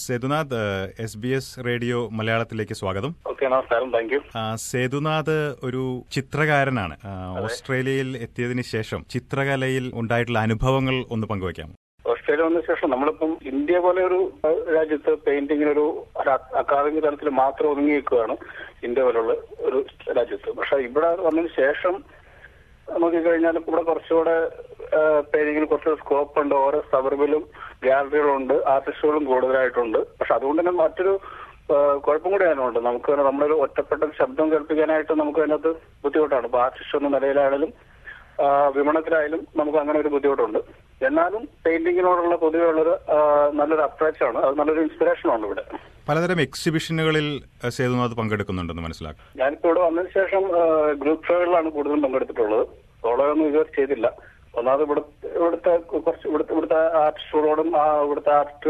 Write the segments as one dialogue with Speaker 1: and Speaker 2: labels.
Speaker 1: Sethunath S B S radio മലയാളത്തിലേക്ക് സ്വാഗതം
Speaker 2: okay നമസ്കാരം താങ്ക് യു
Speaker 1: ആ, സേതുനാഥ് ഒരു ചിത്രകാരനാണ് ആ, ഓസ്ട്രേലിയയിൽ എത്തിയതിനു ശേഷം ചിത്രകലയിൽ ഉണ്ടായിട്ടുള്ള അനുഭവങ്ങൾ ഒന്ന് പങ്കുവയ്ക്കാം
Speaker 2: ഓസ്ട്രേലിയ വന്ന ശേഷം നമ്മളിപ്പം ഇന്ത്യ പോലെ ഒരു അഹ്, രാജ്യത്ത് പെയിന്റിങ്ങിനൊരു ഒരു അ- അക്കാദമിക തലത്തിൽ മാത്രം ഒതുങ്ങി നിൽക്കുകയാണ് ഇന്ത്യ പോലുള്ള ഒരു രാജ്യത്ത് പക്ഷെ ഇവിടെ വന്നതിന് ശേഷം നോക്കിക്കഴിഞ്ഞാൽ ഇവിടെ കുറച്ചുകൂടെ പെയിന്റിങ്ങിന് കുറച്ച് സ്കോപ്പ് ഉണ്ട് ഓരോ സബർബിലും ഗാലറികളുണ്ട് ആർട്ടിസ്റ്റുകളും കൂടുതലായിട്ടുണ്ട് പക്ഷെ അതുകൊണ്ട് തന്നെ മറ്റൊരു ആ, കുഴപ്പം കൂടി അതിനുണ്ട് നമുക്ക് നമ്മളൊരു ഒറ്റപ്പെട്ട ശബ്ദം കേൾപ്പിക്കാനായിട്ട് നമുക്ക് അതിനകത്ത് ബുദ്ധിമുട്ടാണ് ഇപ്പൊ ആർട്ടിസ്റ്റ് എന്ന നിലയിലായാലും ആ, വിപണത്തിലായാലും നമുക്ക് അങ്ങനെ ഒരു ബുദ്ധിമുട്ടുണ്ട് എന്നാലും പെയിന്റിങ്ങിനോടുള്ള പൊതുവെ ഉള്ളൊരു ആ, നല്ലൊരു അട്രാക്ഷൻ ആണ് അത് നല്ലൊരു ഇൻസ്പിറേഷൻ ആണ് ഇവിടെ
Speaker 1: പലതരം എക്സിബിഷനുകളിൽ ആ, സേതുനാഥ് പങ്കെടുക്കുന്നുണ്ടെന്ന് മനസ്സിലാക്കാം
Speaker 2: ഞാനിപ്പോ ഇവിടെ വന്നതിന് ശേഷം ഗ്രൂപ്പ് ഷോകളിലാണ് കൂടുതലും പങ്കെടുത്തിട്ടുള്ളത് സോളോ ഒന്നും ഇതുവരെ ചെയ്തില്ല ഒന്നാമത് ഇവിടെ ഇവിടുത്തെ കുറച്ച് ഇവിടുത്തെ ഇവിടുത്തെ ആർട്ടിസ്റ്റുകളോടും ആ ഇവിടുത്തെ ആർട്ട്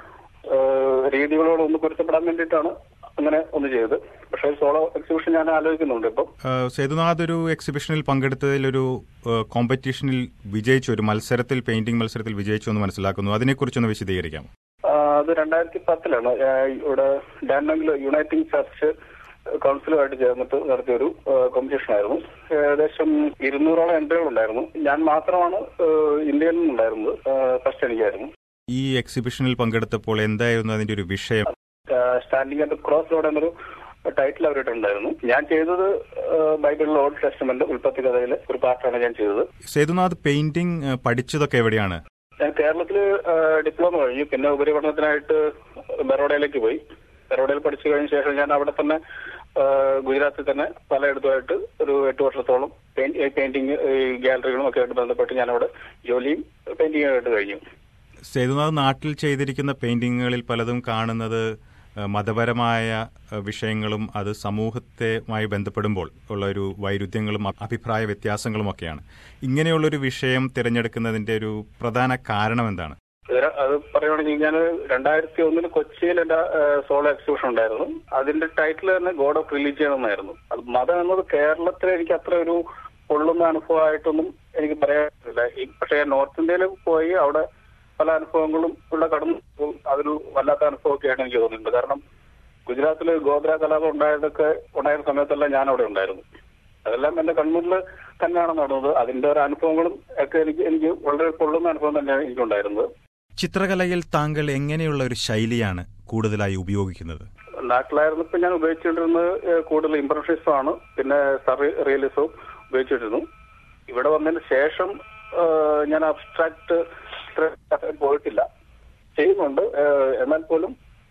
Speaker 2: രീതികളോടും ഒന്ന് പൊരുത്തപ്പെടാൻ വേണ്ടിയിട്ടാണ് അങ്ങനെ ഒന്ന് ചെയ്തത് പക്ഷേ സോളോ എക്സിബിഷൻ ഞാൻ ആലോചിക്കുന്നുണ്ട് ഇപ്പം
Speaker 1: ആ, സേതുനാഥ് ഒരു എക്സിബിഷനിൽ പങ്കെടുത്തതിൽ ഒരു ആ, കോമ്പറ്റീഷനിൽ വിജയിച്ചു ഒരു മത്സരത്തിൽ പെയിന്റിംഗ് മത്സരത്തിൽ വിജയിച്ചു എന്ന് മനസ്സിലാക്കുന്നു അതിനെക്കുറിച്ചൊന്ന് വിശദീകരിക്കാം
Speaker 2: ആ, അത് രണ്ടായിരത്തി പത്തിലാണ് ഇവിടെ ഡാൻഡങ്കിൽ യുണൈറ്റിംഗ് ചർച്ച് കൗൺസിലുമായിട്ട് ചേർന്നിട്ട് നടത്തിയൊരു കോമ്പറ്റീഷൻ ആയിരുന്നു ഏകദേശം ഇരുന്നൂറോളം എൻട്രികൾ ഉണ്ടായിരുന്നു ഞാൻ മാത്രമാണ് ആ, ഇന്ത്യയിൽ നിന്നുണ്ടായിരുന്നത് ഫസ്റ്റ് എനിക്കായിരുന്നു
Speaker 1: ഈ എക്സിബിഷനിൽ പങ്കെടുത്തപ്പോൾ എന്തായിരുന്നു അതിന്റെ ഒരു വിഷയം
Speaker 2: സ്റ്റാൻഡിംഗ് അറ്റ് ക്രോസ് റോഡ് എന്നൊരു ടൈറ്റിൽ അവരിട്ടുണ്ടായിരുന്നു ഞാൻ ചെയ്തത് ആ, ബൈബിളിലെ ഓൾഡ് ടെസ്റ്റ്മെന്റ് ഉൽപ്പത്തി കഥയിലെ ഒരു പാർട്ടാണ് ഞാൻ ചെയ്തത്
Speaker 1: സേതുനാഥ് പെയിന്റിംഗ് ആ, പഠിച്ചതൊക്കെ എവിടെയാണ്
Speaker 2: ഞാൻ കേരളത്തിൽ ഡിപ്ലോമ കഴിഞ്ഞു പിന്നെ ഉപരിപഠനത്തിനായിട്ട് ബറോഡയിലേക്ക് പോയി ബറോഡയിൽ പഠിച്ചു കഴിഞ്ഞ ശേഷം ഞാൻ അവിടെ തന്നെ ആ, ഗുജറാത്തിൽ തന്നെ പലയിടത്തുമായിട്ട് ഒരു എട്ട് വർഷത്തോളം പെയിന്റിങ് ഗാലറികളും ഒക്കെ ആയിട്ട് ബന്ധപ്പെട്ട് ഞാൻ അവിടെ ജോലിയും പെയിന്റിംഗ് ആയിട്ട് കഴിഞ്ഞു
Speaker 1: സേതുനാഥ് നാട്ടിൽ ചെയ്തിരിക്കുന്ന പെയിന്റിങ്ങുകളിൽ പലതും കാണുന്നത് ആ, മതപരമായ ആ, വിഷയങ്ങളും അത് സമൂഹത്തെമായി ബന്ധപ്പെടുമ്പോൾ ഉള്ള ഒരു വൈരുദ്ധ്യങ്ങളും അ- അഭിപ്രായ വ്യത്യാസങ്ങളും ഒക്കെയാണ് ഇങ്ങനെയുള്ളൊരു വിഷയം തിരഞ്ഞെടുക്കുന്നതിന്റെ ഒരു പ്രധാന കാരണം എന്താണ്
Speaker 2: ഇത് അത് പറയുകയാണെങ്കിൽ ഞാൻ രണ്ടായിരത്തി ഒന്നിൽ കൊച്ചിയിൽ എന്റെ സോളോ എക്സിബിഷൻ ഉണ്ടായിരുന്നു അതിന്റെ ടൈറ്റിൽ തന്നെ ഗോഡ് ഓഫ് റിലീജിയൻ എന്നായിരുന്നു അത് മതം എന്നത് കേരളത്തിൽ എനിക്ക് അത്ര ഒരു പൊള്ളുന്ന അനുഭവമായിട്ടൊന്നും എനിക്ക് പറയാനില്ല ഈ- പക്ഷേ ഞാൻ നോർത്ത് ഇന്ത്യയിൽ പോയി അവിടെ പല അനുഭവങ്ങളും ഇവിടെ കടന്നു പോകും. അതൊരു വല്ലാത്ത അനുഭവമൊക്കെയാണ് എനിക്ക് തോന്നിയിട്ടുണ്ട് കാരണം ഗുജറാത്തിൽ ഗോത്ര കലാപം ഉണ്ടായതൊക്കെ ഉണ്ടായിരുന്ന സമയത്തെല്ലാം ഞാൻ അവിടെ ഉണ്ടായിരുന്നു അതെല്ലാം എന്റെ കൺമുന്നിൽ തന്നെയാണ് നടന്നത് അതിന്റെ ഒരു അനുഭവങ്ങളും ഒക്കെ എനിക്ക് എനിക്ക് വളരെ പൊള്ളുന്ന അനുഭവം തന്നെയാണ് എനിക്കുണ്ടായിരുന്നത്
Speaker 1: ചിത്രകലയിൽ താങ്കൾ എങ്ങനെയുള്ള ഒരു ശൈലിയാണ് കൂടുതലായി ഉപയോഗിക്കുന്നത്
Speaker 2: നാട്ടിലായിരുന്നപ്പോൾ ഞാൻ ഉപയോഗിച്ചുകൊണ്ടിരുന്നത് ഏഹ്, കൂടുതൽ ഇംപ്രഷനിസം ആണ് പിന്നെ സറി റിയലിസവും ഉപയോഗിച്ചിരുന്നു ഇവിടെ വന്നതിന് ശേഷം ഏഹ്, ഞാൻ അബ്സ്ട്രാക്ട് പോയിട്ടില്ല ചെയ്യുന്നുണ്ട് ഏഹ്, എന്നാൽ പോലും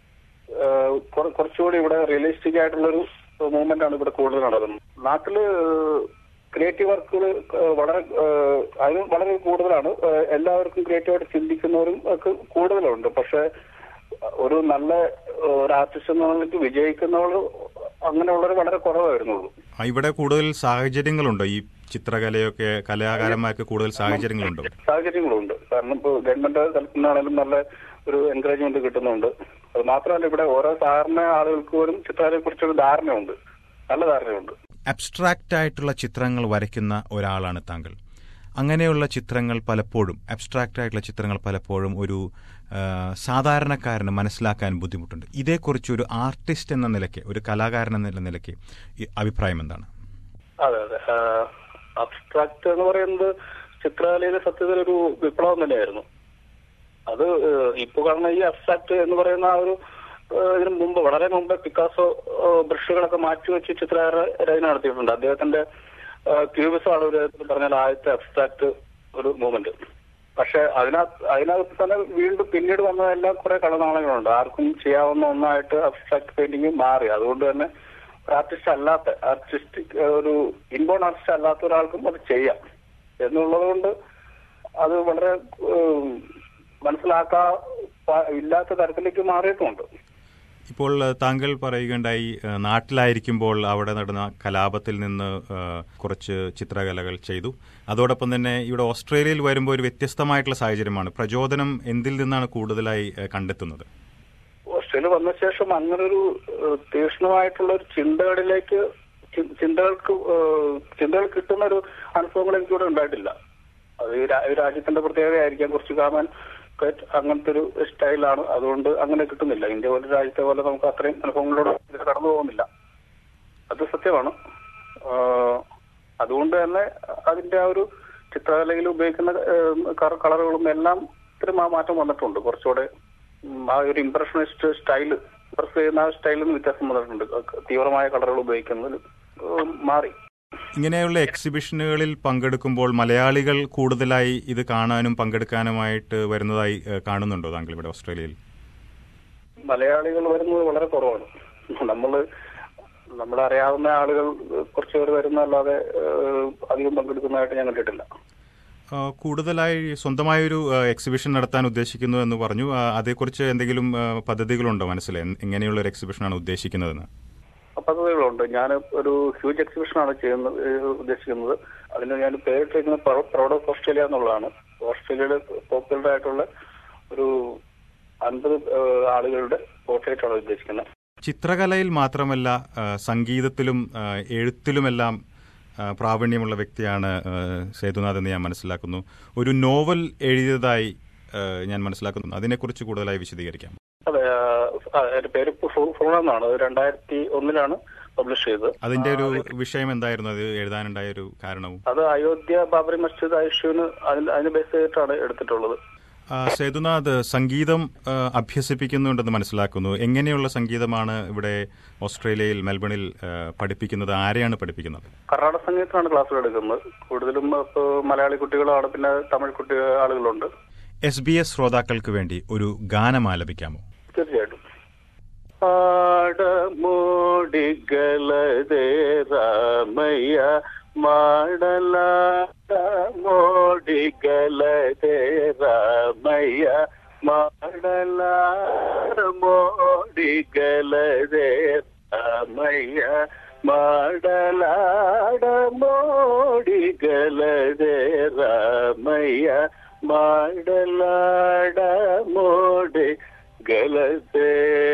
Speaker 2: ഏഹ്, കുറ- കുറച്ചുകൂടി ഇവിടെ റിയലിസ്റ്റിക് ആയിട്ടുള്ളൊരു മൂവ്മെന്റ് ആണ് ഇവിടെ കൂടുതൽ നടക്കുന്നത് നാട്ടില് ക്രിയേറ്റീവ് വർക്കുകൾ വളരെ ഏഹ്, അതിന് വളരെ കൂടുതലാണ് ഏഹ്, എല്ലാവർക്കും ക്രിയേറ്റീവായിട്ട് ചിന്തിക്കുന്നവരും ഒക്കെ കൂടുതലുണ്ട് പക്ഷെ ഒരു നല്ല ഏഹ്, ഒരു ആർട്ടിസ്റ്റ് എന്ന നിലയ്ക്ക് വിജയിക്കുന്നവർ അങ്ങനെയുള്ളവർ വളരെ കുറവായിരുന്നുള്ളൂ
Speaker 1: ആ, ഇവിടെ കൂടുതൽ സാഹചര്യങ്ങളുണ്ടോ ഈ ചിത്രകലയൊക്കെ കലാകാരന്മാർക്ക് കൂടുതൽ സാഹചര്യങ്ങളുണ്ടോ
Speaker 2: സാഹചര്യങ്ങളുണ്ട് കാരണം ഇപ്പോൾ ഗവൺമെന്റ് തലത്തിൽ നിന്നാണെങ്കിലും നല്ല ഒരു എൻകറേജ്മെന്റ് കിട്ടുന്നുണ്ട് അത് മാത്രമല്ല ഇവിടെ ഓരോ സാധാരണ ആളുകൾക്ക് പോലും ചിത്രകലയെ കുറിച്ചൊരു ധാരണയുണ്ട് നല്ല ധാരണയുണ്ട്
Speaker 1: അബ്സ്ട്രാക്റ്റ് ആയിട്ടുള്ള ചിത്രങ്ങൾ വരയ്ക്കുന്ന ഒരാളാണ് താങ്കൾ അങ്ങനെയുള്ള ചിത്രങ്ങൾ പലപ്പോഴും അബ്സ്ട്രാക്റ്റ് ആയിട്ടുള്ള ചിത്രങ്ങൾ പലപ്പോഴും ഒരു ആ, സാധാരണക്കാരന് മനസ്സിലാക്കാൻ ബുദ്ധിമുട്ടുണ്ട് ഇതേക്കുറിച്ച് ഒരു ആർട്ടിസ്റ്റ് എന്ന നിലയ്ക്ക് ഒരു കലാകാരൻ എന്ന നിലയ്ക്ക് ഈ അഭിപ്രായം എന്താണ്
Speaker 2: അതെ അതെ അബ്സ്ട്രാക്ട് എന്ന് പറയുന്നത് ചിത്രകലയിലെ സത്യത്തിൽ ഒരു വിപ്ലവം തന്നെയായിരുന്നു അത് ഏഹ്, ഇപ്പൊ കാണുന്ന ഈ അബ്സ്ട്രാക്ട് എന്ന് പറയുന്ന ആ ഒരു ഏഹ്, ഇതിന് മുമ്പ് വളരെ മുമ്പ് പിക്കാസോ ഏഹ്, ബ്രഷുകളൊക്കെ മാറ്റിവെച്ച് ചിത്രരചന നടത്തിയിട്ടുണ്ട് അദ്ദേഹത്തിന്റെ ക്യൂബിസം ആണ് ഒരു വിധത്തിൽ പറഞ്ഞാൽ ആദ്യത്തെ അബ്സ്ട്രാക്ട് ഒരു മൂവ്മെന്റ് പക്ഷെ അതിനകത്ത് അതിനകത്ത് തന്നെ വീണ്ടും പിന്നീട് വന്നതെല്ലാം കുറെ കളനാളങ്ങളുണ്ട് ആർക്കും ചെയ്യാവുന്ന ഒന്നായിട്ട് അബ്സ്ട്രാക്ട് പെയിന്റിംഗ് മാറി അതുകൊണ്ട് തന്നെ ആർട്ടിസ്റ്റ് അല്ലാത്ത ആർട്ടിസ്റ്റിക് ഒരു ഇൻബോൺ ആർട്ടിസ്റ്റ് അല്ലാത്ത ഒരാൾക്കും അത് ചെയ്യാം എന്നുള്ളത് കൊണ്ട് അത് വളരെ ഏഹ്, മനസ്സിലാക്കാ പ- ഇല്ലാത്ത തരത്തിലേക്ക് മാറിയിട്ടുമുണ്ട്
Speaker 1: ഇപ്പോൾ ആ, താങ്കൾ പറയുകയുണ്ടായി ആ, നാട്ടിലായിരിക്കുമ്പോൾ അവിടെ നടന്ന കലാപത്തിൽ നിന്ന് ആ, കുറച്ച് ചിത്രകലകൾ ചെയ്തു അതോടൊപ്പം തന്നെ ഇവിടെ ഓസ്ട്രേലിയയിൽ വരുമ്പോൾ ഒരു വ്യത്യസ്തമായിട്ടുള്ള സാഹചര്യമാണ് പ്രചോദനം എന്തിൽ നിന്നാണ് കൂടുതലായി ആ, കണ്ടെത്തുന്നത്
Speaker 2: ഓസ്ട്രേലിയ വന്ന ശേഷം അങ്ങനൊരു ഏഹ്, തീക്ഷ്ണമായിട്ടുള്ള ഒരു ചിന്തകളിലേക്ക് ചി- ചിന്തകൾക്ക് ഏഹ്, ചിന്തകൾ കിട്ടുന്ന ഒരു അനുഭവങ്ങൾ എനിക്കിവിടെ ഉണ്ടായിട്ടില്ല അത് ഈ രാ- ഈ രാജ്യത്തിന്റെ പ്രത്യേകതയായിരിക്കാം കുറച്ച് കാണാൻ കറ്റ് അങ്ങനത്തെ ഒരു സ്റ്റൈലാണ് അതുകൊണ്ട് അങ്ങനെ കിട്ടുന്നില്ല ഇന്ത്യ പോലെ രാജ്യത്തെ പോലെ നമുക്ക് അത്രയും അനുഭവങ്ങളോട് ഇത് കടന്നു പോകുന്നില്ല അത് സത്യമാണ് ആഹ് അതുകൊണ്ട് തന്നെ അതിന്റെ ആ ഒരു ചിത്രകലയിൽ ഉപയോഗിക്കുന്ന ഏഹ് കളറുകളും എല്ലാം ഇത്തിരി മാ- മാറ്റം വന്നിട്ടുണ്ട് കുറച്ചുകൂടെ ഉം, ആ ഒരു ഇംപ്രഷനിസ്റ്റ് സ്റ്റൈല് ഇംപ്രസ് ചെയ്യുന്ന ആ സ്റ്റൈലിൽ നിന്ന് വ്യത്യാസം വന്നിട്ടുണ്ട് തീവ്രമായ കളറുകൾ ഉപയോഗിക്കുന്നതിൽ ഉം, മാറി
Speaker 1: ഇങ്ങനെയുള്ള എക്സിബിഷനുകളിൽ പങ്കെടുക്കുമ്പോൾ മലയാളികൾ കൂടുതലായി ഇത് കാണാനും പങ്കെടുക്കാനുമായിട്ട് വരുന്നതായി ഏഹ്, കാണുന്നുണ്ടോ താങ്കൾ ഇവിടെ ഓസ്ട്രേലിയയിൽ
Speaker 2: മലയാളികൾ വരുന്നത് വളരെ കുറവാണ് നമ്മള് നമ്മളറിയാവുന്ന ആളുകൾ കുറച്ച് പേര് വരുന്നല്ലാതെ ഏഹ്, അധികം പങ്കെടുക്കുന്നതായിട്ട് ഞാൻ കണ്ടിട്ടില്ല
Speaker 1: ആ, കൂടുതലായി സ്വന്തമായൊരു ആ, എക്സിബിഷൻ നടത്താൻ ഉദ്ദേശിക്കുന്നു എന്ന് പറഞ്ഞു ആ, അതേക്കുറിച്ച് എന്തെങ്കിലും ആ, പദ്ധതികളുണ്ടോ മനസ്സിൽ എൻ- എങ്ങനെയുള്ള ഒരു എക്സിബിഷനാണ് ഉദ്ദേശിക്കുന്നതെന്ന്
Speaker 2: പദ്ധതികളുണ്ട് ഞാൻ ഒരു ഹ്യൂജ് എക്സിബിഷനാണ് ചെയ്യുന്നത് ഏഹ്, ഉദ്ദേശിക്കുന്നത് അതിന് ഞാൻ പേരിട്ടിരിക്കുന്നത് പ്രൗഡ് ഓഫ് ഓസ്ട്രേലിയ എന്നുള്ളതാണ് ഓസ്ട്രേലിയയുടെ പോപ്പുലർ ആയിട്ടുള്ള ഒരു അൻപത് ഏഹ്, ആളുകളുടെ പോർട്രേറ്റ് ആണ് ഉദ്ദേശിക്കുന്നത്
Speaker 1: ചിത്രകലയിൽ മാത്രമല്ല ആ, സംഗീതത്തിലും ആ, എഴുത്തിലുമെല്ലാം ആ, പ്രാവീണ്യമുള്ള വ്യക്തിയാണ് ആ, സേതുനാഥ് എന്ന് ഞാൻ മനസ്സിലാക്കുന്നു ഒരു നോവൽ എഴുതിയതായി ആ, ഞാൻ മനസ്സിലാക്കുന്നു അതിനെക്കുറിച്ച് കൂടുതലായി വിശദീകരിക്കാം
Speaker 2: അതെ ആഹ്, ആ, എന്റെ പേര് ഫുൾ എന്നാണ് അത് രണ്ടായിരത്തി ഒന്നിലാണ് പബ്ലിഷ് ചെയ്തത്
Speaker 1: അതിന്റെ ഒരു വിഷയം എന്തായിരുന്നു അത് എഴുതാനുണ്ടായ ഒരു കാരണവും
Speaker 2: അത് അയോധ്യ ബാബറി മസ്ജിദ് ഇഷ്യൂവിന് അതിന് അതിന് ബേസ് ചെയ്തിട്ടാണ് എടുത്തിട്ടുള്ളത്
Speaker 1: ആ, സേതുനാഥ് സംഗീതം ആ, അഭ്യസിപ്പിക്കുന്നുണ്ടെന്ന് മനസ്സിലാക്കുന്നു എങ്ങനെയുള്ള സംഗീതമാണ് ഇവിടെ ഓസ്ട്രേലിയയിൽ മെൽബണിൽ ആ, പഠിപ്പിക്കുന്നത് ആരെയാണ് പഠിപ്പിക്കുന്നത്
Speaker 2: കർണാടക സംഗീതത്തിനാണ് ക്ലാസ്സുകൾ എടുക്കുന്നത് കൂടുതലും ഇപ്പോൾ മലയാളി കുട്ടികളാണ് പിന്നെ തമിഴ് കുട്ടി ആളുകളുണ്ട്
Speaker 1: എസ് ബി എസ് ശ്രോതാക്കൾക്ക് വേണ്ടി ഒരു ഗാനം ആലപിക്കാമോ
Speaker 2: തീർച്ചയായിട്ടും ആടമോടികളതേ രാമയ്യ മാടലാടമോടികളതേ രാമയ്യ മാടലാടമോടികളതേ രാമയ്യ മാടലാടമോടികളതേ രാമയ്യ മാടലാടമോടി ഗലതേ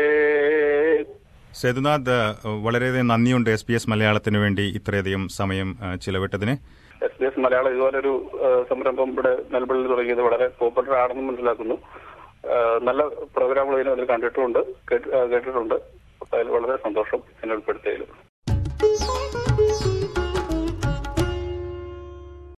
Speaker 1: സേതുനാഥ് ആ, വളരെയധികം നന്ദിയുണ്ട് എസ് ബി എസ് മലയാളത്തിന് വേണ്ടി ഇത്രയധികം സമയം ആ, ചിലവിട്ടതിന്
Speaker 2: എസ് ബി എസ് മലയാളം ഇതുപോലൊരു ആ, സംരംഭം ഇവിടെ മെൽബണിൽ തുടങ്ങിയത് വളരെ പോപ്പുലർ ആണെന്ന് മനസ്സിലാക്കുന്നു ആ, നല്ല പ്രോഗ്രാമുകൾ ഇതിനകത്ത് കണ്ടിട്ടുമുണ്ട് കേട്ട്- ആ, കേട്ടിട്ടുണ്ട് അതിൽ വളരെ സന്തോഷം എന്നെ ഉൾപ്പെടുത്തിയതിൽ